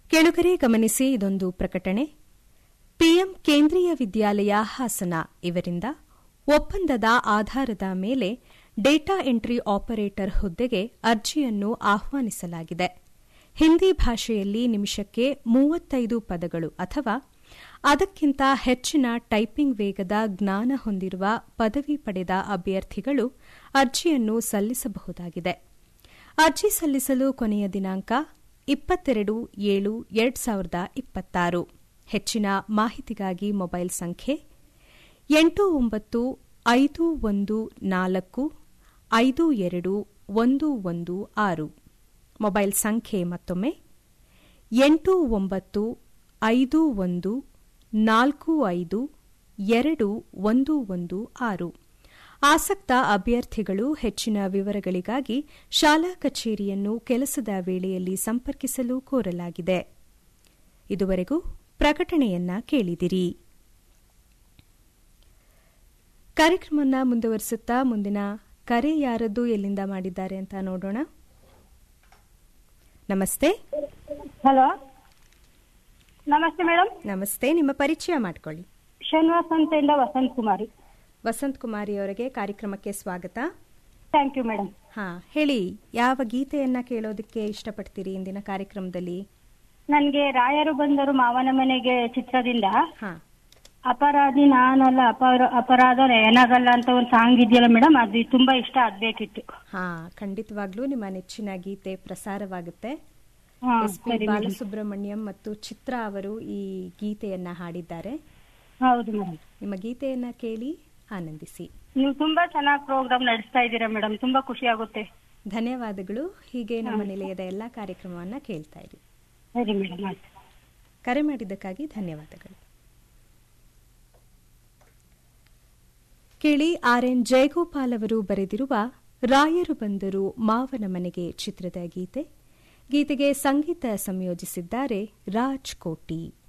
ಕೆಳಗರೆ ಗಮನಿಸಿ ಇದೊಂದು ಪ್ರಕಟಣೆ ಪಿಎಂ ಕೇಂದ್ರೀಯ ವಿದ್ಯಾಲಯ ಹಾಸನ ಇವರಿಂದ ಒಪ್ಪಂದದ ಆಧಾರದ ಮೇಲೆ ಡೇಟಾ ಎಂಟ್ರಿ ಆಪರೇಟರ್ ಹುದ್ದೆಗೆ ಅರ್ಜಿಯನ್ನು ಆಹ್ವಾನಿಸಲಾಗಿದೆ ಹಿಂದಿ ಭಾಷೆಯಲ್ಲಿ ನಿಮಿಷಕ್ಕೆ ಮೂವತ್ತೈದು ಪದಗಳು ಅಥವಾ ಅದಕ್ಕಿಂತ ಹೆಚ್ಚಿನ ಟೈಪಿಂಗ್ ವೇಗದ ಜ್ಞಾನ ಹೊಂದಿರುವ ಪದವಿ ಪಡೆದ ಅಭ್ಯರ್ಥಿಗಳು ಅರ್ಜಿಯನ್ನು ಸಲ್ಲಿಸಬಹುದಾಗಿದೆ ಅರ್ಜಿ ಸಲ್ಲಿಸಲು ಕೊನೆಯ ದಿನಾಂಕ ಇಪ್ಪತ್ತೆರಡು ಏಳು ಎರಡು ಸಾವಿರದ ಇಪ್ಪತ್ತಾರು ಹೆಚ್ಚಿನ ಮಾಹಿತಿಗಾಗಿ ಮೊಬೈಲ್ ಸಂಖ್ಯೆ ಎಂಟು ಒಂಬತ್ತು ಐದು ಒಂದು ನಾಲ್ಕು ಐದು ಎರಡು ಒಂದು ಒಂದು ಆರು ಮೊಬೈಲ್ ಸಂಖ್ಯೆ ಮತ್ತೊಮ್ಮೆ ಎಂಟು ಒಂಬತ್ತು ಐದು ಒಂದು ನಾಲ್ಕು ಐದು ಎರಡು ಒಂದು ಒಂದು ಆರು ಆಸಕ್ತ ಅಭ್ಯರ್ಥಿಗಳು ಹೆಚ್ಚಿನ ವಿವರಗಳಿಗಾಗಿ ಶಾಲಾ ಕಚೇರಿಯನ್ನು ಕೆಲಸದ ವೇಳೆಯಲ್ಲಿ ಸಂಪರ್ಕಿಸಲು ಕೋರಲಾಗಿದೆ ಇದುವರೆಗೂ ಪ್ರಕಟಣೆಯನ್ನ ಕೇಳಿದಿರಿ ಕಾರ್ಯಕ್ರಮವನ್ನು ಮುಂದುವರಿಸುತ್ತಾ ಮುಂದಿನ ಕರೆ ಯಾರದ್ದು ಎಲ್ಲಿಂದ ಮಾಡಿದ್ದಾರೆ ಅಂತ ನೋಡೋಣ ನಮಸ್ತೆ ಹಲೋ ನಮಸ್ತೆ ಮೇಡಮ್ ನಮಸ್ತೆ ನಿಮ್ಮ ಪರಿಚಯ ಮಾಡಿಕೊಳ್ಳಿ ಶ್ರೀನಿವಾಸ್ ಅಂತೆಯಿಂದ ವಸಂತ್ ಕುಮಾರಿ ವಸಂತ್ ಕುಮಾರಿ ಅವರಿಗೆ ಕಾರ್ಯಕ್ರಮಕ್ಕೆ ಸ್ವಾಗತ ಥ್ಯಾಂಕ್ ಯು ಮೇಡಮ್ ಹಾ ಹೇಳಿ ಯಾವ ಗೀತೆಯನ್ನ ಕೇಳೋದಕ್ಕೆ ಇಷ್ಟಪಡ್ತೀರಿ ಇಂದಿನ ಕಾರ್ಯಕ್ರಮದಲ್ಲಿ ನನಗೆ ರಾಯರು ಬಂದರು ಮಾವನ ಮನೆಗೆ ಚಿತ್ರದಿಂದ ಹಾ ಅಪರಾಧಿ ನಾನಲ್ಲ ಅಪರ ಅಪರಾಧ ಏನಾಗಲ್ಲ ಅಂತ ಒಂದು ಸಾಂಗ್ ಇದೆಯಲ್ಲ ಮೇಡಮ್ ಅದು ತುಂಬಾ ಇಷ್ಟ ಆಗ್ಬೇಕಿತ್ತು ಹಾ ಖಂಡಿತವಾಗ್ಲೂ ನಿಮ್ಮ ನೆಚ್ಚಿನ ಗೀತೆ ಪ್ರಸಾರವಾಗುತ್ತೆ ಹಾ ಎಸ್ ಪಿ ಸರಿ ಮೇಡಮ್ ಬಾಲಸುಬ್ರಹ್ಮಣ್ಯಂ ಮತ್ತು ಚಿತ್ರ ಅವರು ಈ ಗೀತೆಯನ್ನ ಹಾಡಿದ್ದಾರೆ ಹೌದು ಮೇಡಮ್ ನಿಮ್ಮ ಗೀತೆಯನ್ನ ಕೇಳಿ ಆನಂದಿಸಿ ನೀವು ತುಂಬಾ ಚೆನ್ನಾಗಿ ಪ್ರೋಗ್ರಾಮ್ ನಡೆಸ್ತಾ ಇದ್ದೀರಾ ಮೇಡಮ್ ತುಂಬಾ ಖುಷಿ ಆಗುತ್ತೆ ಧನ್ಯವಾದಗಳು ಹೀಗೆ ನಮ್ಮ ನಿಲಯದ ಎಲ್ಲಾ ಕಾರ್ಯಕ್ರಮವನ್ನ ಕೇಳ್ತಾ ಇರಿ ಸರಿ ಮೇಡಮ್ ಆಯ್ತು ಕರೆ ಮಾಡಿದ್ದಕ್ಕಾಗಿ ಧನ್ಯವಾದಗಳು ಕೇಳಿ ಆರ್ ಎನ್ ಜಯಗೋಪಾಲ್ ಅವರು ಬರೆದಿರುವ ರಾಯರು ಬಂದರು ಮಾವನ ಮನೆಗೆ ಚಿತ್ರದ ಗೀತೆ ಗೀತೆಗೆ ಸಂಗೀತ ಸಂಯೋಜಿಸಿದ್ದಾರೆ ರಾಜ್ ಕೋಟಿ